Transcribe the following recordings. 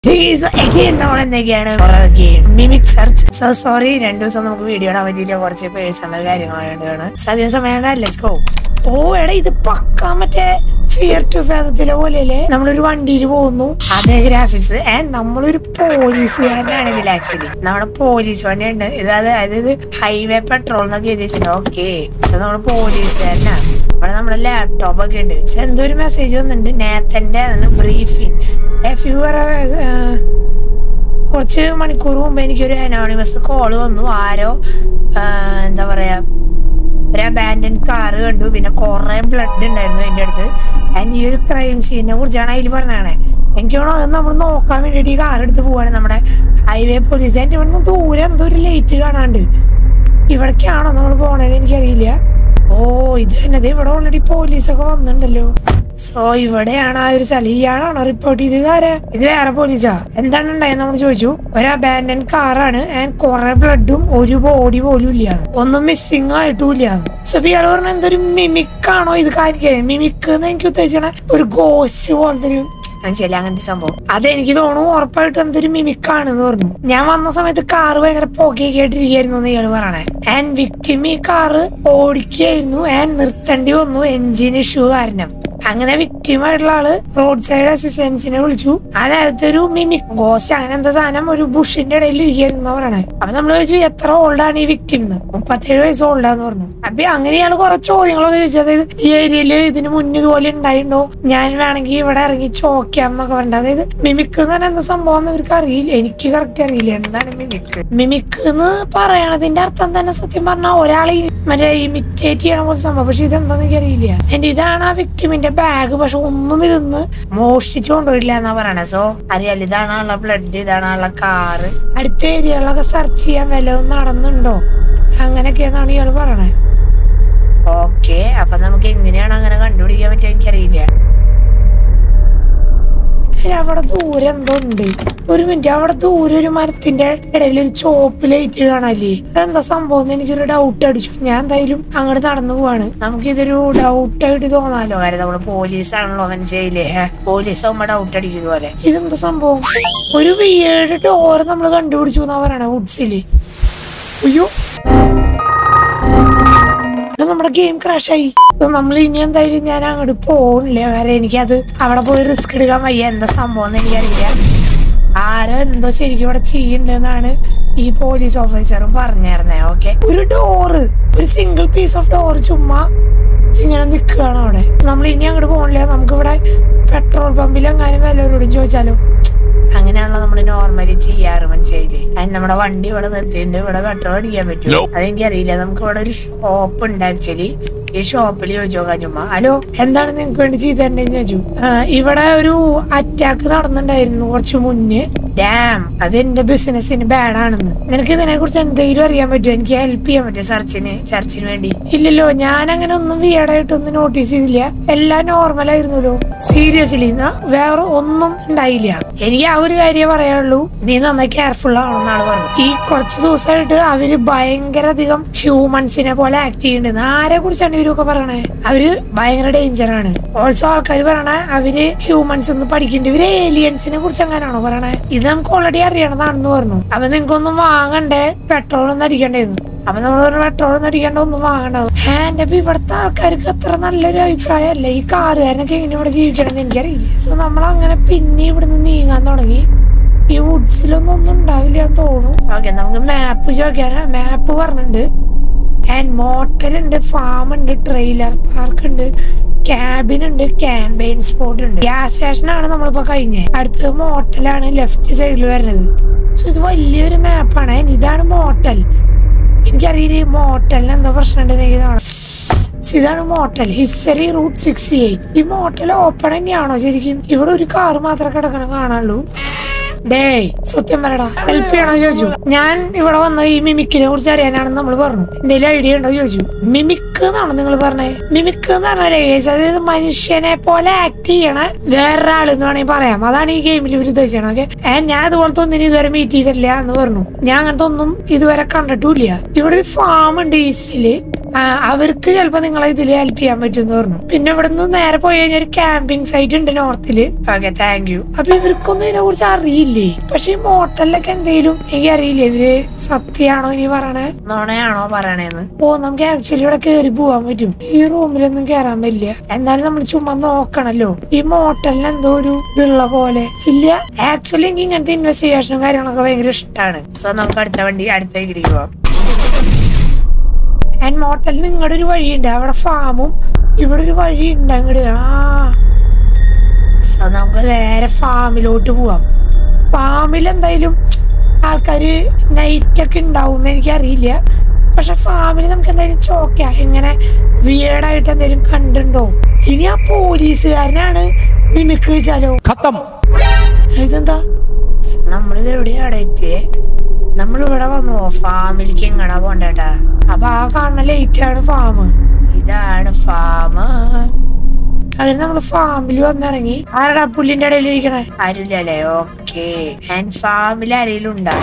എന്തൊക്കെയാണ് mimic search so sorry രണ്ടു ദിവസം നമുക്ക് വീഡിയോ ഇടാൻ പറ്റിയില്ല കുറച്ച് പേഴ്സണൽ കാര്യങ്ങളായതുകൊണ്ടാണ് സത്യം സമയം ലെറ്റ്സ് ഗോ ഓ എടാ ഇത് പക്കാ മറ്റേ ഫിയർ ടു ഫേദത്തിലെ പോലെയല്ലേ നമ്മളൊരു വണ്ടിയിൽ പോകുന്നു അതേ ഗ്രാഫിക്സ് ആൻഡ് നമ്മളൊരു പോലീസുകാരനാണ് ഇതിൽ ആക്ച്വലി നമ്മുടെ പോലീസ് വണ്ടിയുണ്ട് ഇത് അതായത് ഇത് ഹൈവേ പെട്രോൾ എന്നൊക്കെ എഴുതി വെച്ചിട്ടുണ്ട് ഓക്കെ സോ നമ്മൾ പോലീസുകാരനാണ് ഇവിടെ നമ്മുടെ ലാപ്ടോപ്പ് ഒക്കെ ഉണ്ട് സോ എന്തോ ഒരു മെസ്സേജ് വന്നിട്ടുണ്ട് നേത്തന്റെ ബ്രീഫിംഗ് കുറച്ച് മണിക്കൂർ മുമ്പ് എനിക്കൊരു അനോണിമസ് കോള് വന്നു ആരോ ആ, എന്താ പറയാ ഒരു അബാൻഡൻ കാറ് കണ്ടു പിന്നെ കുറെ ബ്ലഡ് ഉണ്ടായിരുന്നു അതിന്റെ അടുത്ത് ആൻഡ് ഈ ഒരു ക്രൈം സീനിനെ കുറിച്ചാണ് അതിൽ പറഞ്ഞാണേ എനിക്ക് തോന്നുന്നു അത് നമ്മൾ നോക്കാൻ വേണ്ടിയിട്ട് ഈ കാർ എടുത്ത് പോവാണ് നമ്മുടെ ഹൈവേ പോലീസ് അതിന്റെ ഇവിടെ നിന്ന് ദൂരെ എന്തോ ഒരു ലൈറ്റ് കാണാണ്ട് ഇവിടേക്കാണോ നമ്മൾ പോണത് എനിക്കറിയില്ല ഓ ഇത് തന്നെ ദേ ഇവിടെ ഓൾറെഡി പോലീസൊക്കെ വന്നിട്ടുണ്ടല്ലോ സോ ഇവിടെയാണ് ആ ഒരു സ്ഥലം ഇയാളാണോ റിപ്പോർട്ട് ചെയ്തത് ഇതാരാ ഇത് വേറെ പോലീസാ എന്താണ് ഉണ്ടായത് നമ്മൾ ചോദിച്ചു ഒരു അബാൻഡൻ കാറാണ് ആൻഡ് കുറെ ബ്ലഡും ഒരു ബോഡി പോലും ഇല്ല ഒന്നും മിസ്സിങ് ആയിട്ടും ഇല്ല സോ ഇപ്പൊ ഇയാള് പറഞ്ഞ എന്തൊരു മിമിക് ആണോ ഇത് കാണിക്കാൻ മിമിക് എന്ന് എനിക്ക് ഉദ്ദേശിക്കണ ഒരു ഗോസ്റ്റ് പോലത്തെ ഒരു മനസ്സിലായി അങ്ങനത്തെ സംഭവം അതെനിക്ക് തോന്നുന്നു ഉറപ്പായിട്ട് എന്തൊരു മിമിക്കാണെന്ന് പറഞ്ഞു ഞാൻ വന്ന സമയത്ത് കാറ് ഭയങ്കര പുകയൊക്കെ ആയിട്ടിരിക്കുന്നു എന്ന് ഇയാള് പറയണേ ആൻഡ് വിക്ടിം ഈ കാറ് ഓടിക്കുകയായിരുന്നു ആൻഡ് നിർത്തേണ്ടി വന്നു എഞ്ചിൻ ഇഷ്യൂ കാരണം അങ്ങനെ victim ആയിട്ടുള്ള ആള് റോഡ് സൈഡ് അസിസ്റ്റൻസിനെ വിളിച്ചു ആ നേരത്തെ ഒരു മിമിക് ഗോസ്റ്റ് അങ്ങനെ എന്താ സാധനം ഒരു ബുഷിന്റെ ഇടയിൽ ഇരിക്കുന്നു പറയണേ അപ്പൊ നമ്മൾ ചോദിച്ചു എത്ര ഓൾഡാണ് ഈ വിക്ടിം എന്ന് മുപ്പത്തേഴ് വയസ്സ് ഓൾഡാന്ന് പറഞ്ഞു അപ്പൊ അങ്ങനെ ഇയാള് കുറെ ചോദ്യങ്ങളൊക്കെ ചോദിച്ചു അതായത് ഈ ഏരിയയില് ഇതിന് മുന്നേ ഇതുപോലെ ഉണ്ടായിട്ടുണ്ടോ ഞാൻ വേണമെങ്കിൽ ഇവിടെ ഇറങ്ങി ചോക്കാം എന്നൊക്കെ പറഞ്ഞിട്ട് അതായത് മിമിക് എന്ന് പറഞ്ഞാൽ എന്താ സംഭവം എന്ന് ഇവർക്ക് അറിയില്ല എനിക്ക് കറക്റ്റ് അറിയില്ല എന്താണ് മിമിക് മിമിക് എന്ന് പറയണതിന്റെ അർത്ഥം തന്നെ സത്യം പറഞ്ഞാൽ ഒരാളെ മറ്റേ ഇമിറ്റേറ്റ് ചെയ്യണ പോലെ സംഭവം പക്ഷെ ഇതെന്താന്ന് എനിക്ക് അറിയില്ല എന്റെ ഇതാണ് ആ വിക്ടിമിന്റെ ബാഗ് പക്ഷെ ഒന്നും ഇതൊന്ന് മോഷ്ടിച്ചു കൊണ്ടുപോയില്ല എന്നാ പറയണേ സോ അറിയാലോ ഇതാണ് ഉള്ള ബ്ലഡ് ഇതാണ് ഉള്ള കാറ് അടുത്ത ഏരിയകളിലൊക്കെ സെർച്ച് ചെയ്യാൻ വല്ലതും നടന്നുണ്ടോ അങ്ങനെയൊക്കെയെന്നാണ് ഇയാള് പറയണേ ഓക്കെ അപ്പൊ നമുക്ക് എങ്ങനെയാണ് അങ്ങനെ കണ്ടുപിടിക്കാൻ പറ്റുക എനിക്കറിയില്ല ഏയ് അവിടെ ദൂരെ എന്തോ ഉണ്ട് ഒരു മിനിറ്റ് അവിടെ ദൂരെ ഒരു മരത്തിന്റെ ഇടയിൽ ഒരു ചോപ്പ് ലൈറ്റ് കാണാല്ലേ അതെന്താ സംഭവം എന്ന് എനിക്കൊരു ഡൗട്ട് അടിച്ചു ഞാൻ എന്തായാലും അങ്ങോട്ട് നടന്നു പോവാണ് നമുക്കിതൊരു ഡൗട്ട് ആയിട്ട് തോന്നാലോ കാര്യം നമ്മള് പോലീസാണല്ലോ മനസ്സിലായില്ലേ പോലീസ് ആകുമ്പോ ഡൗട്ട് അടിക്കുന്ന പോലെ ഇതെന്താ സംഭവം ഒരു വീട് ഡോർ നമ്മൾ കണ്ടുപിടിച്ചു എന്നാ പറയണേ വുഡ്സില് അയ്യോ എടാ, നമ്മുടെ ഗെയിം ക്രാഷായി നമ്മൾ ഇനി എന്തായാലും ഞാൻ അങ്ങോട്ട് പോകണില്ല കാരണം എനിക്കത് അവിടെ പോയി റിസ്ക് എടുക്കാൻ വയ്യ എന്താ സംഭവം എന്ന് എനിക്കറിയില്ല ആരോ എന്തോ ശരിക്കും ഇവിടെ ചെയ്യണ്ടെന്നാണ് ഈ പോലീസ് ഓഫീസറും പറഞ്ഞായിരുന്നേ ഓക്കെ ഒരു ഡോറ് ഒരു സിംഗിൾ പീസ് ഓഫ് ഡോർ ചുമ്മാ ഇങ്ങനെ നിൽക്കുകയാണ് അവിടെ നമ്മൾ ഇനി അങ്ങോട്ട് പോകണില്ല നമുക്കിവിടെ പെട്രോൾ പമ്പിൽ എങ്ങാനും എല്ലാവരോടും ചോദിച്ചാലോ അങ്ങനെയാണല്ലോ നമ്മൾ നോർമലി ചെയ്യാറ് മനസ്സിലായില്ലേ അതിന് നമ്മുടെ വണ്ടി ഇവിടെ നിർത്തിയിട്ടുണ്ട് ഇവിടെ പെട്രോൾ അടിക്കാൻ പറ്റും അതെനിക്കറിയില്ല നമുക്ക് ഇവിടെ ഒരു ഷോപ്പ് ഉണ്ട് ആക്ച്വലി ഈ ഷോപ്പിൽ ചോദിച്ചു നോക്കാം ചുമ്മാ ഹലോ എന്താണ് നിങ്ങൾക്ക് വേണ്ടി ചെയ്തേണ്ടതെന്ന് ചോദിച്ചു "ആ, ഇവിടെ ഒരു അറ്റാക്ക് നടന്നിട്ടുണ്ടായിരുന്നു കുറച്ച് മുന്നേ ഡാം അത് എന്റെ ബിസിനസിന് ബാഡാണെന്ന് നിനക്ക് ഇതിനെ കുറിച്ച് എന്തെങ്കിലും അറിയാൻ പറ്റുമോ എനിക്ക് ഹെൽപ്പ് ചെയ്യാൻ പറ്റുമോ സെർച്ചിന് സെർച്ചിന് വേണ്ടി ഇല്ലല്ലോ ഞാൻ അങ്ങനെ ഒന്നും വിയർഡായിട്ടൊന്നും നോട്ടീസ് ചെയ്തില്ല എല്ലാം നോർമൽ ആയിരുന്നല്ലോ സീരിയസ്ലി വേറെ ഒന്നും ഉണ്ടായില്ല എനിക്ക് ആ ഒരു കാര്യം പറയാനുള്ളൂ നീ നന്നായി കെയർഫുൾ ആവണമെന്നാണ് പറഞ്ഞത് ഈ കുറച്ച് ദിവസമായിട്ട് അവര് ഭയങ്കര അധികം ഹ്യൂമൻസിനെ പോലെ ആക്ട് ചെയ്യുന്നുണ്ട് ആരെ കുറിച്ചാണ് ഇവരൊക്കെ പറയണേ അവര് ഭയങ്കര ഡേഞ്ചർ ആണ് ഓൾസോ ആൾക്കാർ പറയണേ അവര് ഹ്യൂമൻസ് എന്ന് പഠിക്കുന്നുണ്ട് ഇവര് ഏലിയൻസിനെ കുറിച്ച് എങ്ങനെയാണോ പറയണേ ഇത് നമുക്ക് ഓൾറെഡി അറിയണതാണെന്ന് പറഞ്ഞു അപ്പൊ നിങ്ങൾക്കൊന്നും വാങ്ങണ്ടേ പെട്രോൾ ഒന്നും അടിക്കണ്ടേന്ന് അപ്പൊ നമ്മൾ പറഞ്ഞു പെട്രോൾ ഒന്നും അടിക്കേണ്ട ഒന്നും വാങ്ങണ്ടാവും എന്റെ അപ്പൊ ഇവിടുത്തെ ആൾക്കാർക്ക് അത്ര നല്ലൊരു അഭിപ്രായമല്ല ഈ കാറുകാരനൊക്കെ എങ്ങനെ ഇവിടെ ജീവിക്കണം എന്ന് എനിക്കറിയില്ല സോ നമ്മൾ അങ്ങനെ പിന്നെ ഇവിടുന്ന് നീങ്ങാൻ തുടങ്ങി ഈ വുഡ്സിലൊന്നും ഒന്നും ഉണ്ടാവില്ല എന്ന് തോന്നുന്നു ഓക്കെ നമുക്ക് മാപ്പ് ചോദിക്കാനാ മാപ്പ് പറഞ്ഞിട്ടുണ്ട് ആൻഡ് മോട്ടൽ ഉണ്ട് ഫാം ഉണ്ട് ട്രെയിലർ പാർക്ക് ഉണ്ട് ക്യാബിൻ ഉണ്ട് ക്യാമ്പയിൻ സ്പോട്ട് ഉണ്ട് ഗ്യാസ് സ്റ്റേഷനാണ് നമ്മളിപ്പോ കഴിഞ്ഞത് അടുത്തത് മോട്ടലാണ് ലെഫ്റ്റ് സൈഡിൽ വരുന്നത് സോ ഇത് വലിയൊരു മാപ്പാണ് ഇതാണ് മോട്ടൽ എനിക്കറിയില്ല ഈ മോട്ടലിന് എന്തോ പ്രശ്നം ഉണ്ടെന്ന് എനിക്ക് തോന്നണം So, ഇതാണ് motel history route sixty eight ഈ മോട്ടൽ ഓപ്പൺ തന്നെയാണോ ശരിക്കും ഇവിടെ ഒരു കാർ മാത്രമേ കിടക്കണം കാണാനുള്ളൂ ഡേ സത്യം പറയടാ ഹെൽപ്പ് ചെയ്യണോ ചോദിച്ചു ഞാൻ ഇവിടെ വന്ന ഈ മിമിക്കിനെ കുറിച്ച് അറിയാനാണെന്ന് നമ്മൾ പറഞ്ഞു എന്തെങ്കിലും ഐഡിയ ഉണ്ടോ ചോദിച്ചു മിമിക്ക് എന്നാണോ നിങ്ങൾ പറഞ്ഞേ മിമിക്ക് എന്ന് പറഞ്ഞാൽ അതായത് മനുഷ്യനെ പോലെ ആക്ട് ചെയ്യണ വേറൊരാൾ എന്ന് വേണമെങ്കിൽ പറയാം അതാണ് ഈ ഗെയിമിൽ ഇവർ ഉദ്ദേശിച്ചത് ഓക്കെ ഞാൻ അതുപോലത്തെ ഒന്നിനും ഇതുവരെ മീറ്റ് ചെയ്തിട്ടില്ല എന്ന് പറഞ്ഞു ഞാൻ അങ്ങനത്തെ ഒന്നും ഇതുവരെ കണ്ടിട്ടില്ല ഇവിടെ ഒരു ഫാം ഉണ്ട് ഈസ്റ്റില് ആ, അവർക്ക് ചിലപ്പോ നിങ്ങളെ ഇതിൽ ഹെൽപ്പ് ചെയ്യാൻ പറ്റും എന്ന് പറഞ്ഞു പിന്നെ ഇവിടെ നിന്ന് നേരെ പോയി കഴിഞ്ഞാൽ ഒരു ക്യാമ്പിംഗ് സൈറ്റ് ഉണ്ട് നോർത്തില് ഓക്കെ താങ്ക് യു അപ്പൊ ഇവർക്കൊന്നും ഇതിനെ കുറിച്ച് അറിയില്ലേ പക്ഷെ ഈ മോട്ടലിലൊക്കെ എന്തെങ്കിലും എനിക്ക് അറിയില്ല ഇവര് സത്യാണോ ഇനി പറയണേ നോണയാണോ പറയണേന്ന് ഓ നമുക്ക് ആക്ച്വലി ഇവിടെ കയറി പോവാൻ പറ്റും ഈ റൂമിലൊന്നും കയറാൻ പറ്റില്ല എന്നാലും നമ്മൾ ചുമ്മാ നോക്കണല്ലോ ഈ മോട്ടലിന് എന്തോ ഒരു ഇതുള്ള പോലെ ഇല്ല ആക്ച്വലി എനിക്ക് ഇങ്ങനത്തെ ഇൻവെസ്റ്റിഗേഷനും കാര്യങ്ങളൊക്കെ ഭയങ്കര ഇഷ്ടമാണ് സോ നമുക്ക് അടുത്ത വണ്ടി അടുത്തേക്ക് പോവാം ആൻഡ് മോട്ടലിന് ഇങ്ങോട്ട് ഒരു വഴിയുണ്ട് അവിടെ ഫാമും ഇവിടെ ഒരു വഴിയുണ്ട് അങ്ങോട്ട് ആ സോ നമുക്ക് നേരെ ഫാമിലോട്ട് പോവാം ഫാമിൽ എന്തായാലും ആൾക്കാര് നൈറ്റ് ഒക്കെ ഉണ്ടാവും എന്ന് എനിക്കറിയില്ല പക്ഷെ ഫാമിൽ നമുക്ക് എന്തായാലും ചോക്കാം ഇങ്ങനെ വിയേഡായിട്ട് എന്തെങ്കിലും കണ്ടുണ്ടോ ഇനി ആ പോലീസുകാരനാണ് മിമിക്ക് വെച്ചാലോ खत्म ഇതെന്താ നമ്മളിത് എവിടെയാണ് എത്തിയേ നമ്മളിവിടെ വന്നു ഫാമിലേക്ക് എങ്ങടാ പോണ്ടേട്ടാ അപ്പൊ ആ കാണുന്ന ലൈറ്റ് ആണ് ഫാം ഇതാണ് ഫാം അങ്ങനെ നമ്മള് ഫാമിൽ വന്നിറങ്ങി ആരടാ പുല്ലിന്റെ ഇടയിൽ ഇരിക്കണേ ആരുമില്ലല്ലേ ഓക്കെ ആൻഡ് ഫാമിൽ ആരെങ്കിലും ഉണ്ടാ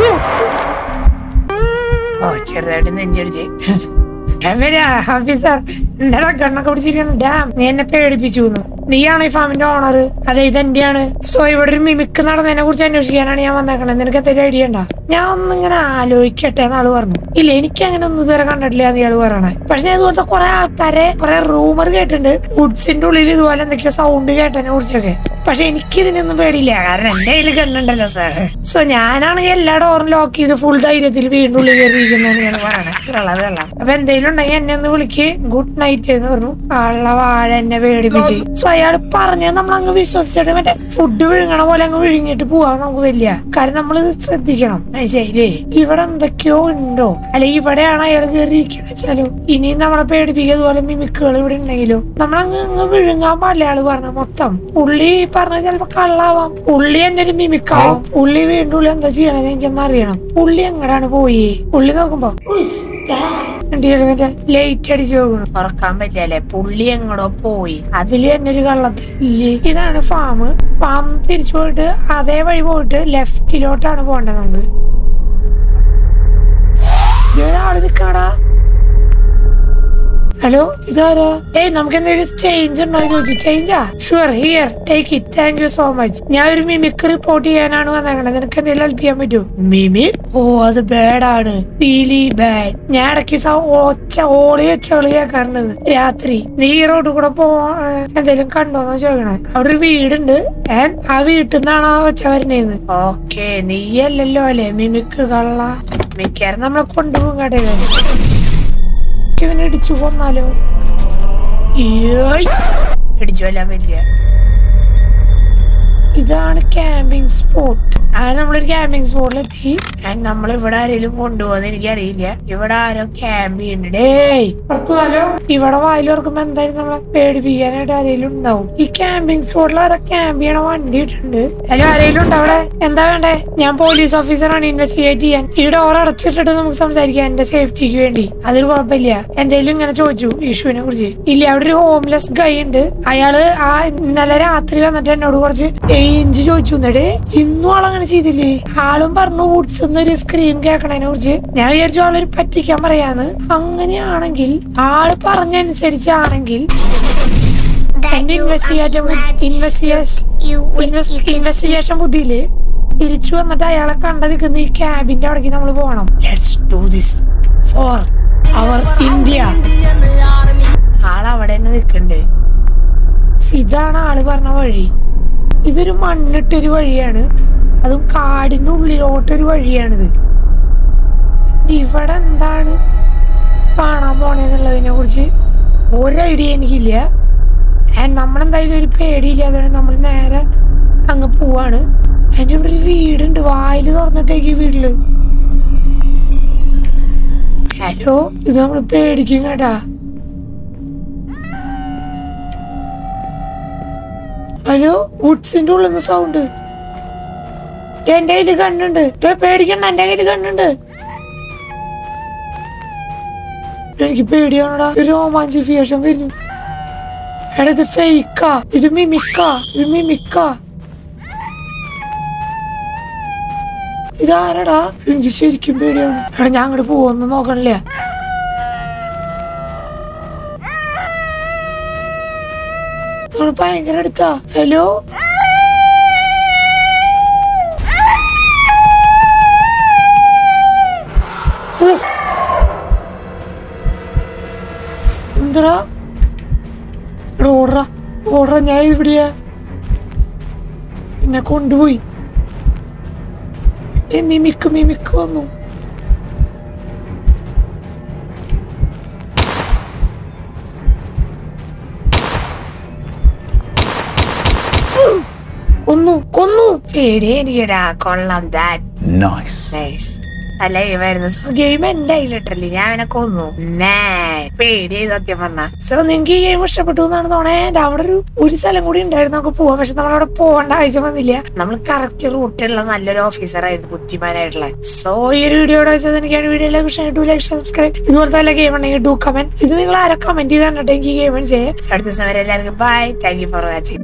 ഓ ചെറുതായിട്ട് നെഞ്ചടിച്ച് ഓഫീസർ എന്താടാ കണ്ണൊക്കെ പിടിച്ചിരിക്കണം ഡാം നീ എന്നെ പേടിപ്പിച്ചു നീയാണ് ഈ ഫാമിന്റെ ഓണർ അതെ ഇതെന്റെയാണ് സോ ഇവിടെ ഒരു മിമിക്ക് നടന്നതിനെ കുറിച്ച് അന്വേഷിക്കാനാണ് ഞാൻ വന്നേക്കണത് നിനക്ക് എന്തെങ്കിലും ഐഡിയ ഉണ്ടാ ഞാൻ ഒന്നിങ്ങനെ ആലോചിക്കട്ടെ എന്നാള് പറഞ്ഞു ഇല്ല എനിക്ക് അങ്ങനെ ഒന്നും ഇതുവരെ കണ്ടിട്ടില്ല എന്ന് ഇയാള് പറയണേ പക്ഷെ ഞാൻ ഇതുപോലത്തെ കുറെ ആൾക്കാരെ കുറെ റൂമർ കേട്ടിട്ടുണ്ട് വുഡ്സിന്റെ ഉള്ളിൽ ഇതുപോലെ എന്തൊക്കെയോ സൗണ്ട് കേട്ടതിനെ കുറിച്ചൊക്കെ പക്ഷെ എനിക്ക് ഇതിനൊന്നും പേടിയില്ല കാരണം എന്റെ കയ്യിൽ കണ്ണുണ്ടല്ലോ സാർ സോ ഞാനാണെങ്കിൽ എല്ലാ ഡോറും ലോക്ക് ചെയ്ത് ഫുൾ ധൈര്യത്തിൽ വീണ്ടും ഉള്ളിൽ കയറിയിരിക്കുന്നതാണ് ഞാൻ പറയണേ ഉള്ളത് വെള്ളം അപ്പൊ എന്തെങ്കിലും ഉണ്ടെങ്കിൽ എന്നെ ഒന്ന് വിളിക്ക് ഗുഡ് നൈറ്റ് എന്ന് പറഞ്ഞു കള്ള വാഴ എന്നെ പേടിപ്പിച്ച് സോ അയാൾ പറഞ്ഞത് നമ്മൾ അങ്ങ് വിശ്വസിച്ചിട്ട് മറ്റേ ഫുഡ് വിഴുങ്ങണ പോലെ അങ്ങ് വിഴുങ്ങിട്ട് പോവാൻ നമുക്ക് വലിയ കാര്യം നമ്മൾ ശ്രദ്ധിക്കണം മനസ്സിലായില്ലേ ഇവിടെ എന്തൊക്കെയോ ഉണ്ടോ അല്ലെ ഇവിടെയാണ് അയാൾ കയറിയിരിക്കണ വെച്ചാലോ ഇനിയും നമ്മളെ പേടിപ്പിക്കുക അതുപോലെ മിമിക്കുകൾ ഇവിടെ ഉണ്ടെങ്കിലോ നമ്മളങ്ങ് അങ്ങ് വിഴുങ്ങാൻ പാടില്ല അയാള് പറഞ്ഞ മൊത്തം ഉള്ളി പറഞ്ഞ ചിലപ്പോ കള്ളാവാം ഉള്ളി എന്നെ ഒരു മിമിക്കാവും ഉള്ളി വീണ്ടും ഉള്ളി എന്താ ചെയ്യണെന്ന് എനിക്കൊന്ന് അറിയണം ഉള്ളി എങ്ങടാണ് പോയി ഉള്ളി നോക്കുമ്പോ ലൈറ്റ് അടിച്ചു പോകുന്നു ഉറക്കാൻ പറ്റില്ലേ പുള്ളി എങ്ങടോ പോയി അതില് തന്നെ ഒരു കള്ളത്തില്ലേ ഇതാണ് ഫാം ഫാം തിരിച്ചു പോയിട്ട് അതേ വഴി പോയിട്ട് ലെഫ്റ്റിലോട്ടാണ് പോകേണ്ടത് നമുക്ക് ഇതൊരാള് നിക്കാടാ ഹലോ ഇതാരാ ഏയ് നമുക്ക് എന്തെങ്കിലും ചേഞ്ച് ഉണ്ടോ എന്ന് ചോദിച്ചു ചേഞ്ചാ sure here take it thank you so much ഞാൻ ഒരു മിമിക് റിപ്പോർട്ട് ചെയ്യാനാണ് വന്നേക്കണത് നിനക്ക് എന്തെങ്കിലും ഹെൽപ്പ് ചെയ്യാൻ പറ്റുമോ മിമിക് ഓ അത് ബാഡ് ആണ് റിയലി ബാഡ് ഞാൻ ഇടയ്ക്ക് സ- ഒച്ച ഓളി വെച്ച വിളി കേൾക്കാറുണ്ട് രാത്രി നീ ഈ റോഡിൽ കൂടെ പോ എന്തെങ്കിലും കണ്ടോന്ന് ചോദിക്കണേ അവിടെ ഒരു വീടുണ്ട് ഏൻ ആ വീട്ടിൽ നിന്നാണ് ആ ഒച്ച വരുന്നേന്ന് ഓക്കെ നീയല്ലല്ലോ അല്ലേ മിമിക് കള്ള മിക്കാരും നമ്മളെ കൊണ്ടുപോകും കടയിൽ ഇവനെ ഇടിച്ചു കൊന്നാലോ ഏയ്. ഇടിച്ചു കൊല്ലാൻ പറ്റില്ല ഇതാണ് ക്യാമ്പിംഗ് സ്പോട്ട് അങ്ങനെ നമ്മളൊരു ക്യാമ്പിംഗ് സ്പോട്ടിലെത്തി ആൻഡ് നമ്മൾ ഇവിടെ ആരെങ്കിലും കൊണ്ടുപോകുന്ന എനിക്കറിയില്ല ഇവിടെ ആരോ ക്യാമ്പ് ചെയ്യുന്നുണ്ട് ഡേയ് പുറത്തുപോലോ ഇവിടെ വായിലോർക്കുമ്പോ എന്തായാലും നമ്മളെ പേടിപ്പിക്കാനായിട്ട് ആരെങ്കിലും ഉണ്ടാവും ഈ ക്യാമ്പിംഗ് സ്പോട്ടിൽ ആരോ ക്യാമ്പ് ചെയ്യണ വണ്ടി ഇട്ടുണ്ട് ഹലോ ആരെങ്കിലും ഉണ്ടോ അവിടെ എന്താ വേണ്ടേ ഞാൻ പോലീസ് ഓഫീസറാണ് ഇൻവെസ്റ്റിഗേറ്റ് ചെയ്യാൻ ഈ ഡോർ അടച്ചിട്ടിട്ട് നമുക്ക് സംസാരിക്കാം എന്റെ സേഫ്റ്റിക്ക് വേണ്ടി അതൊരു കുഴപ്പമില്ല എന്തെങ്കിലും ഇങ്ങനെ ചോദിച്ചു ഇഷ്യൂവിനെ കുറിച്ച് ഇല്ല അവിടെ ഒരു ഹോംലെസ് ഗൈ ഉണ്ട് അയാള് ആ ഇന്നലെ രാത്രി വന്നിട്ട് എന്നോട് കുറച്ച് ചേഞ്ച് ചോദിച്ചു എന്നിട്ട് ഇന്നും ആളങ്ങനെ ചെയ്തില്ലേ ആളും പറഞ്ഞു വുഡ്സ് എന്നൊരു സ്ക്രീം കേൾക്കണതിനെ കുറിച്ച് ഞാൻ വിചാരിച്ചു ആളൊരു പറ്റിക്കാൻ പറയാന്ന് അങ്ങനെയാണെങ്കിൽ ആള് പറഞ്ഞനുസരിച്ചാണെങ്കിൽ എന്റെ ഇൻവെസ്റ്റിഗേഷൻ ഇൻവെസ്റ്റിഗേഷൻ ബുദ്ധിയില് തിരിച്ചു വന്നിട്ട് അയാളെ കണ്ട നിൽക്കുന്ന ഈ ക്യാബിന്റെ അവിടേക്ക് നമ്മൾ പോകണം let's do this for our India ആളവിടെ തന്നെ നിൽക്കണ്ട് ഇതാണ് ആള് പറഞ്ഞ വഴി ഇതൊരു മണ്ണിട്ടൊരു വഴിയാണ് അതും കാടിനുള്ളിലോട്ടൊരു വഴിയാണിത് ഇവിടെ എന്താണ് കാണാൻ പോണേന്നുള്ളതിനെ കുറിച്ച് ഒരു ഐഡിയ എനിക്കില്ല ആൻഡ് നമ്മളെന്തായാലും ഒരു പേടിയില്ലാതെ നമ്മൾ നേരെ അങ്ങ് പോവാണ് അതിന്റെ ഇവിടെ ഒരു വീടുണ്ട് വായില് തുറന്നിട്ടേക്ക് ഈ വീട്ടില് ഹലോ ഇത് നമ്മൾ പേടിക്കും കേട്ടാ ഹലോ വുഡ്സിന്റെ ഉള്ളിൽ നിന്ന് സൗണ്ട് എന്റെ കയ്യില് കണ്ണുണ്ട് ദേ പേടിക്കണ്ട എന്റെ കയ്യില് കണ്ണുണ്ട് എനിക്ക് പേടിയാണോടാ ഒരു രോമാഞ്ചിഫിക്കേഷൻ വരുന്നു എടാ ഇത് ഫേക്കാ ഇത് മിമിക്കാ ഇത് മിമിക്കാ ഇതാരടാ എനിക്ക് ശരിക്കും പേടിയാണ് എടാ ഞാൻ അങ്ങോട്ട് പോവൊന്നും നോക്കണില്ല നമ്മൾ ഭയങ്കര അടുത്താ ഹലോ ഓ. എന്തടാ എടാ ഓടറാ ഓടറാ ഞാൻ ഇവിടെയാ എന്നെ കൊണ്ടുപോയി ഏ, മിമിക്ക് മിമിക്ക് വന്നു കൊന്നു കൊന്നു പേടിയെ എനിക്കിടാ കൊള്ളാം ദാറ്റ് Nice. നൈസ് അല്ല ഗെയിമായിരുന്നു സോ ഗെയിം എന്റെ ലിറ്ററലി ഞാൻ അവനെ കൊന്നു Man, പേടിയായി സത്യം പറഞ്ഞ സോ നിങ്ങൾക്ക് ഈ ഗെയിം ഇഷ്ടപ്പെട്ടു എന്നാണ് തോന്നേ അവിടെ ഒരു ഒരു സ്ഥലം കൂടി ഉണ്ടായിരുന്നു നമുക്ക് പോവാം പക്ഷെ നമ്മളവിടെ പോകേണ്ട ആവശ്യം വന്നില്ല നമ്മൾ കറക്റ്റ് റൂട്ടിലുള്ള നല്ലൊരു ഓഫീസർ ആയിരുന്നു ബുദ്ധിമാനായിട്ടുള്ള സോ ഈ ഒരു വീഡിയോ വെച്ചത് എനിക്ക് വീഡിയോ ഇഷ്ടമായി ഡു ലൈക്ക് സബ്സ്ക്രൈബ് ഇതുപോലത്തെ വല്ല ഗെയിം ഉണ്ടെങ്കിൽ ഡു കമന്റ് ഇത് നിങ്ങൾ ആരെ കമന്റ് ചെയ്ത് കണ്ടിട്ട് എനിക്ക് ഗെയിം ചെയ്യാം അടുത്ത ദിവസം വരെ എല്ലാവർക്കും bye thank you for watching